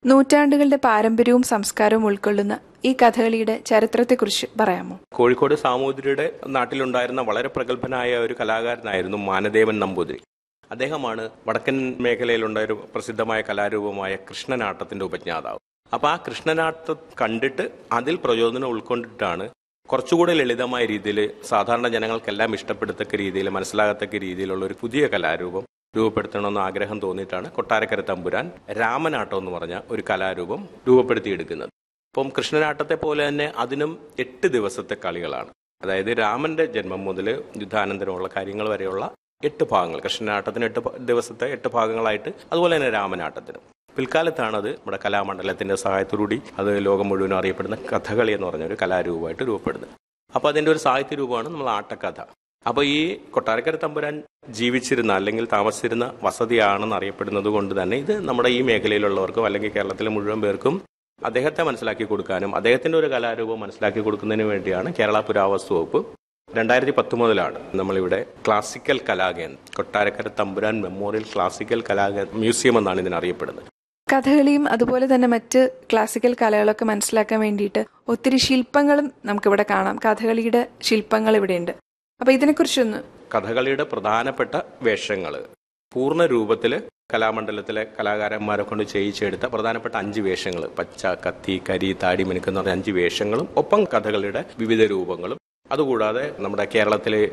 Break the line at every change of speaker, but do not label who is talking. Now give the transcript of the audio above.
നൂറ്റാണ്ടുകളുടെ പാരമ്പര്യവും സംസ്കാരവും ഉൾക്കൊള്ളുന്ന ഈ കഥകളിയുടെ ചരിത്രത്തെക്കുറിച്ച് പറയാമോ
കോഴിക്കോട് സാമൂതിരിയുടെ നാട്ടിലുണ്ടായിരുന്ന വളരെ പ്രഗത്ഭനായ ഒരു കലാകാരനായിരുന്നു മാനദേവൻ നമ്പൂതിരി അദ്ദേഹമാണ് വടക്കൻ മേഖലയിലുണ്ടായ ഒരു പ്രസിദ്ധമായ കലാരൂപമായ കൃഷ്ണനാട്ടത്തിന്റെ ഉപജ്ഞാതാവ് അപ്പൊ ആ കൃഷ്ണനാട്ടം കണ്ടിട്ട് അതിൽ പ്രചോദനം ഉൾക്കൊണ്ടിട്ടാണ് കുറച്ചുകൂടെ ലളിതമായ രീതിയിൽ സാധാരണ ജനങ്ങൾക്കെല്ലാം ഇഷ്ടപ്പെടത്തക്ക രീതിയിൽ മനസ്സിലാകത്തക്ക രീതിയിലുള്ള ഒരു പുതിയ കലാരൂപം രൂപപ്പെടുത്തണമെന്ന് ആഗ്രഹം തോന്നിയിട്ടാണ് കൊട്ടാരക്കര തമ്പുരാൻ രാമനാട്ടം എന്ന് പറഞ്ഞ ഒരു കലാരൂപം രൂപപ്പെടുത്തിയെടുക്കുന്നത് അപ്പം കൃഷ്ണനാട്ടത്തെ പോലെ തന്നെ അതിനും എട്ട് ദിവസത്തെ കളികളാണ് അതായത് രാമന്റെ ജന്മം മുതൽ യുദ്ധാനന്തരമുള്ള കാര്യങ്ങൾ വരെയുള്ള എട്ട് ഭാഗങ്ങൾ കൃഷ്ണനാട്ടത്തിന് എട്ട് പ- ദിവസത്തെ എട്ട് ഭാഗങ്ങളായിട്ട് അതുപോലെ തന്നെ രാമനാട്ടത്തിന് പിൽക്കാലത്താണ് അത് നമ്മുടെ കലാമണ്ഡലത്തിന്റെ സഹായത്തോടുകൂടി അത് ലോകം മുഴുവനും അറിയപ്പെടുന്ന കഥകളി എന്ന് പറഞ്ഞ ഒരു കലാരൂപമായിട്ട് രൂപപ്പെടുന്നത് അപ്പോൾ അതിന്റെ ഒരു സാഹിത്യ രൂപമാണ് നമ്മൾ ആട്ടക്കഥ അപ്പോൾ ഈ കൊട്ടാരക്കര തമ്പുരാൻ ജീവിച്ചിരുന്ന അല്ലെങ്കിൽ താമസിച്ചിരുന്ന വസതിയാണെന്ന് അറിയപ്പെടുന്നത് കൊണ്ട് തന്നെ ഇത് നമ്മുടെ ഈ മേഖലയിലുള്ളവർക്കും അല്ലെങ്കിൽ കേരളത്തിലെ മുഴുവൻ പേർക്കും അദ്ദേഹത്തെ മനസ്സിലാക്കി കൊടുക്കാനും അദ്ദേഹത്തിന്റെ ഒരു കലാരൂപം മനസ്സിലാക്കി കൊടുക്കുന്നതിന് വേണ്ടിയാണ് കേരള പുരാവസ്തു വകുപ്പ് രണ്ടായിരത്തി പത്തൊമ്പതിലാണ് നമ്മളിവിടെ ക്ലാസിക്കൽ കലാകേന്ദ്രം കൊട്ടാരക്കര തമ്പുരാൻ മെമ്മോറിയൽ ക്ലാസിക്കൽ കലാകേന്ദ്ര മ്യൂസിയം എന്നാണ് ഇതിനറിയപ്പെടുന്നത്
കഥകളിയും അതുപോലെ തന്നെ മറ്റ് ക്ലാസിക്കൽ കലകളൊക്കെ മനസ്സിലാക്കാൻ വേണ്ടിയിട്ട് ഒത്തിരി ശില്പങ്ങളും നമുക്കിവിടെ കാണാം കഥകളിയുടെ ശില്പങ്ങൾ ഇവിടെയുണ്ട് അപ്പൊ ഇതിനെക്കുറിച്ചൊന്ന്
കഥകളിയുടെ പ്രധാനപ്പെട്ട വേഷങ്ങൾ പൂർണ്ണ രൂപത്തിൽ കലാമണ്ഡലത്തിലെ കലാകാരന്മാരെ കൊണ്ട് ചെയ്യിച്ചെടുത്ത പ്രധാനപ്പെട്ട അഞ്ച് വേഷങ്ങൾ പച്ച കത്തി കരി താടി മിനുക്ക് എന്ന് പറഞ്ഞ അഞ്ച് വേഷങ്ങളും ഒപ്പം കഥകളിയുടെ വിവിധ രൂപങ്ങളും അതുകൂടാതെ നമ്മുടെ കേരളത്തിലെ